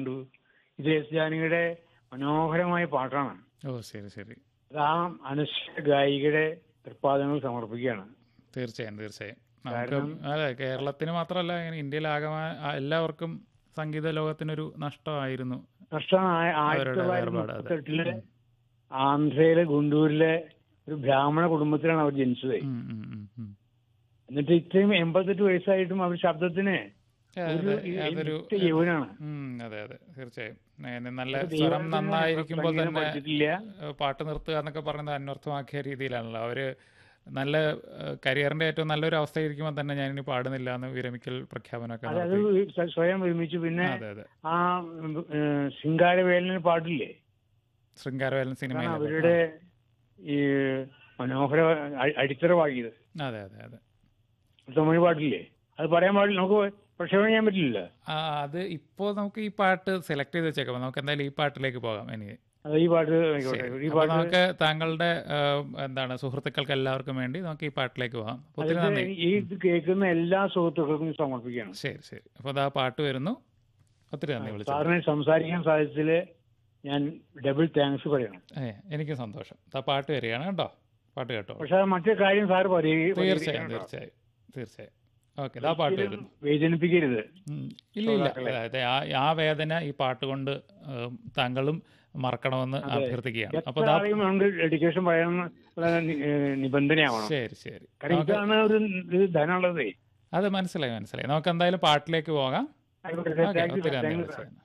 ഉണ്ട് ഇത് എസ് ജാനകിയുടെ മനോഹരമായ പാട്ടാണ് ഓ ശരി ശരി അത് ആ അനശ്വര ഗായികയുടെ തൃപ്പാദങ്ങൾ സമർപ്പിക്കുകയാണ് തീർച്ചയായും തീർച്ചയായും നമുക്ക് കാരണം- അതെ കേരളത്തിന് മാത്രമല്ല ഇങ്ങനെ ഇന്ത്യയിലാകെ എല്ലാവർക്കും സംഗീത ലോകത്തിനൊരു നഷ്ടമായിരുന്നു നഷ്ടമാണ് ആയ- ആയിരത്തി അവരുടെ തൊള്ളായിരത്തി വേർപാട്, അതെ. മുപ്പത്തെട്ടില് ആന്ധ്രയിലെ ഗുണ്ടൂരിലെ ഒരു ബ്രാഹ്മണ കുടുംബത്തിലാണ് അവർ ജനിച്ചത് ഉം, ഉം, ഉം, ഉം. എന്നിട്ട് ഇത്രയും എൺപത്തെട്ട് വയസ്സായിട്ടും അവർ ശബ്ദത്തിന് അതെ, ഒരു അതെ, അതൊരു നിത്യ യൗവനാണ് ഉം, അതെ അതെ തീർച്ചയായും ഏ, നല്ല ഒരു സ്വരം ദൈവത്തിന് നന്നായിരിക്കുമ്പോൾ സംഗീതം തന്നെ പഠിച്ചിട്ടില്ല ഏ, പാട്ട് നിർത്തുക എന്നൊക്കെ പറയുന്നത് അന്വർത്ഥമാക്കിയ രീതിയിലാണല്ലോ അവര് നല്ല കരിയറിന്റെ ഏറ്റവും നല്ലൊരു അവസ്ഥയായിരിക്കുമ്പോൾ തന്നെ ഞാനിനി പാടുന്നില്ല എന്ന് വിരമിക്കൽ പ്രഖ്യാപനമൊക്കെ അത് അത് നടത്തി സ്വ- സ്വയം ഒരുമിച്ച് പിന്നെ അതെ അതെ ആ ശിങ്കാരവേലന് പാട്ടില്ലേ ശൃംഗാരവേലൻ അതാണ് സിനിമയിലെ അവരുടെ ഈ മനോഹര അ- അടിത്തറ പാടിയത് അതെ അതെ അതെ തമിഴ് പാട്ടില്ലേ അത് പറയാൻ പാടില്ല നമുക്ക് പ്രക്ഷേപണം ചെയ്യാൻ പറ്റില്ല ആ അത് ഇപ്പോൾ നമുക്ക് ഈ പാട്ട് സെലക്ട് ചെയ്ത് വെച്ചേക്കാം നമുക്ക് എന്തായാലും ഈ പാട്ടിലേക്ക് പോകാം എനിക്ക് അത് ഈ പാട്ട് ആയിക്കോട്ടെ ഈ അപ്പൊ പാട്ട് നമുക്ക് താങ്കളുടെ ആ, എന്താണ് സുഹൃത്തുക്കൾക്ക് എല്ലാവർക്കും വേണ്ടി നമുക്ക് ഈ പാട്ടിലേക്ക് പോകാം അപ്പൊ ഒത്തിരി അതിന് നന്ദി ഈ ഇത് കേൾക്കുന്ന എല്ലാ സുഹൃത്തുക്കൾക്കും സമർപ്പിക്കുകയാണ് ശരി ശരി അപ്പോൾ അതാ പാട്ട് വരുന്നു ഒത്തിരി നന്ദി വിളിച്ചു സാറിന് സംസാരിക്കാൻ സാധിച്ചതിൽ ഞാൻ ഡബിൾ താങ്ക്സ് പറയണം ഏ എനിക്കും സന്തോഷം ആ പാട്ട് വരികയാണ് കേട്ടോ പാട്ട് കേട്ടോ പക്ഷെ അത് മറ്റേ കാര്യം സാർ തീർച്ചയായും പറയുക തീർച്ചയായും തീർച്ചയായും ഓക്കെ ഇതാ പാട്ട് വരുന്നു വേദനിപ്പിക്കരുത് ഉം. ഇല്ല ഇല്ല അതായത് ആ ആ വേദന ഈ പാട്ട് കൊണ്ട് ഏം, താങ്കളും മറക്കണമെന്ന് അഭ്യർത്ഥിക്കുകയാണ് അപ്പൊ എത്ര ദാ ആളെയും നമുക്ക് ഡെഡിക്കേഷൻ പറയണമെന്നുള്ള നി- ഏഹ് നിബന്ധനയാവണം ശരി ശരി കാരണം നമുക്ക് ഇതാണ് ഒരു ഇത് ധനമുള്ളതേ അത് മനസ്സിലായി മനസ്സിലായി നമുക്ക് എന്തായാലും പാട്ടിലേക്ക് പോകാം ആയിക്കോട്ടെ ഓക്കെ താങ്ക് യു ഒത്തിരി നന്ദി താങ്ക് യു വിളിച്ചതിന്